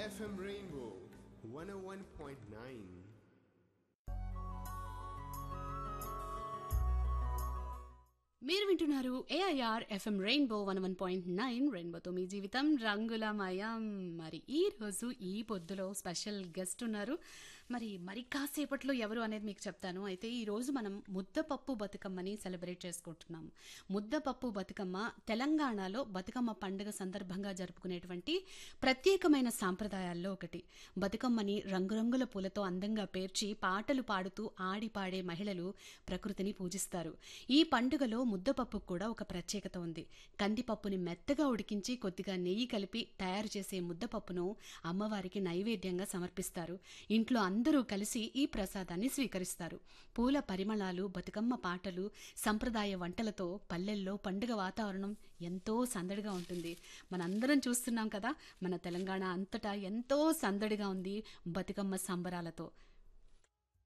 FM Rainbow 101.9. మీరు వింటున్నారు AIR FM rainbow one one point nine రెయిన్బోతో మీ జీవితం రంగులమయం మరి ఈ రోజు ఈ పొద్దులో స్పెషల్ గెస్ట్ ఉన్నారు మరి మరి కాసేపట్లో ఎవరు అనేది మీకు చెప్తాను అయితే ఈ రోజు మనం ముద్దపప్పు బతుకమ్మని సెలబ్రేట్ చేసుకుంటున్నాం ముద్దపప్పు బతుకమ్మ తెలంగాణలో బతుకమ్మ పండుగ సందర్భంగా జరుపుకునేటువంటి ప్రత్యేకమైన సాంప్రదాయాల్లో ఒకటి బతుకమ్మని రంగురంగుల పూలతో అందంగా పేర్చి పాటలు పాడుతూ ఆడి పాడే మహిళలు ప్రకృతిని పూజిస్తారు ఈ పండుగలో ముద్దపప్పుకు కూడా ఒక ప్రత్యేకత ఉంది కందిపప్పుని మెత్తగా ఉడికించి కొద్దిగా నెయ్యి కలిపి తయారు చేసే ముద్దపప్పును అమ్మవారికి నైవేద్యంగా సమర్పిస్తారు ఇంట్లో అందరూ కలిసి ఈ ప్రసాదాన్ని స్వీకరిస్తారు పూల పరిమళాలు బతుకమ్మ పాటలు సంప్రదాయ వంటలతో పల్లెల్లో పండుగ వాతావరణం ఎంతో సందడిగా ఉంటుంది మనందరం చూస్తున్నాం కదా మన తెలంగాణ అంతటా ఎంతో సందడిగా ఉంది బతుకమ్మ సంబరాలతో